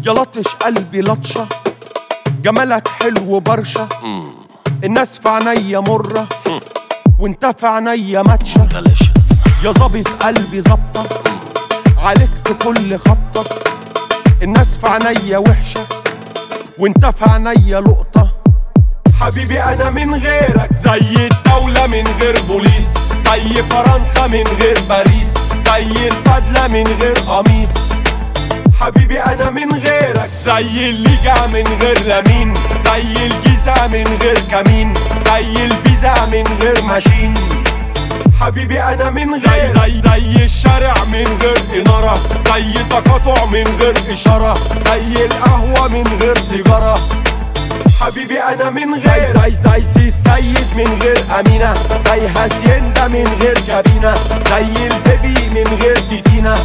يا لطش قلبي لطشة جمالك حلو برشا الناس في عينيا مرة وانت في عينيا ماتشة delicious يا ظابط قلبي ظبطة عليك كل خبطة الناس في عينيا وحشة وانت في عينيا لقطة حبيبي انا من غيرك زي الدولة من غير بوليس زي فرنسا من غير باريس زي البدلة من غير قميص حبيبي انا من غيرك زي الليجا من غير لمين زي الجيزة من غير كمين زي الفيزا من غير ماشين حبيبي انا من غير زي زي الشارع من غير اناره زي تقاطع من غير اشاره زي القهوه من غير سيجاره حبيبي انا من غير زي زي زي السيد من غير امينه زي هاسيندا من غير كابينه زي البيبي من غير تيتينا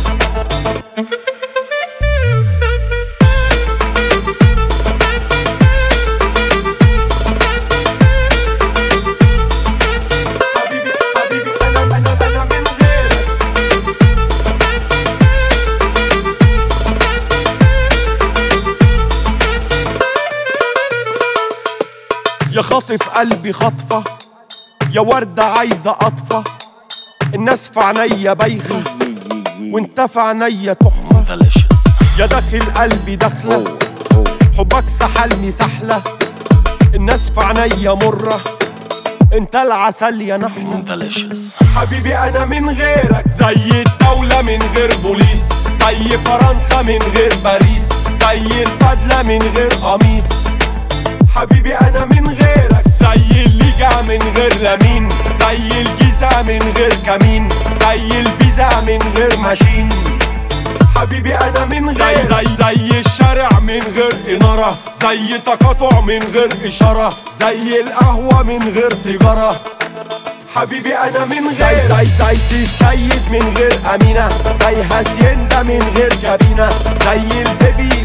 حبيبي حبيبي انا انا انا من غيرك يا خاطف قلبي خطفة يا وردة عايزة قطفة الناس في عينيا بايخة وانت في عينيا تحفة delicious يا داخل قلبي داخلة حبك سحلني سحلة الناس في عينيا مرة انت العسل يا نحلة delicious حبيبي انا من غيرك زي الدولة من غير بوليس زي فرنسا من غير باريس زي البدلة من غير قميص حبيبي انا من غيرك زي الليجا من غير لمين زي الجيزة من غير كمين زي الفيزا من غير ماشين حبيبي انا من غير زي زي الشارع من غير اناره زي تقاطع من غير اشاره زي القهوه من غير سيجاره حبيبي انا من غير زي زي زي السيد من غير امينه زي هاسيندا من غير كابينه زي البيبي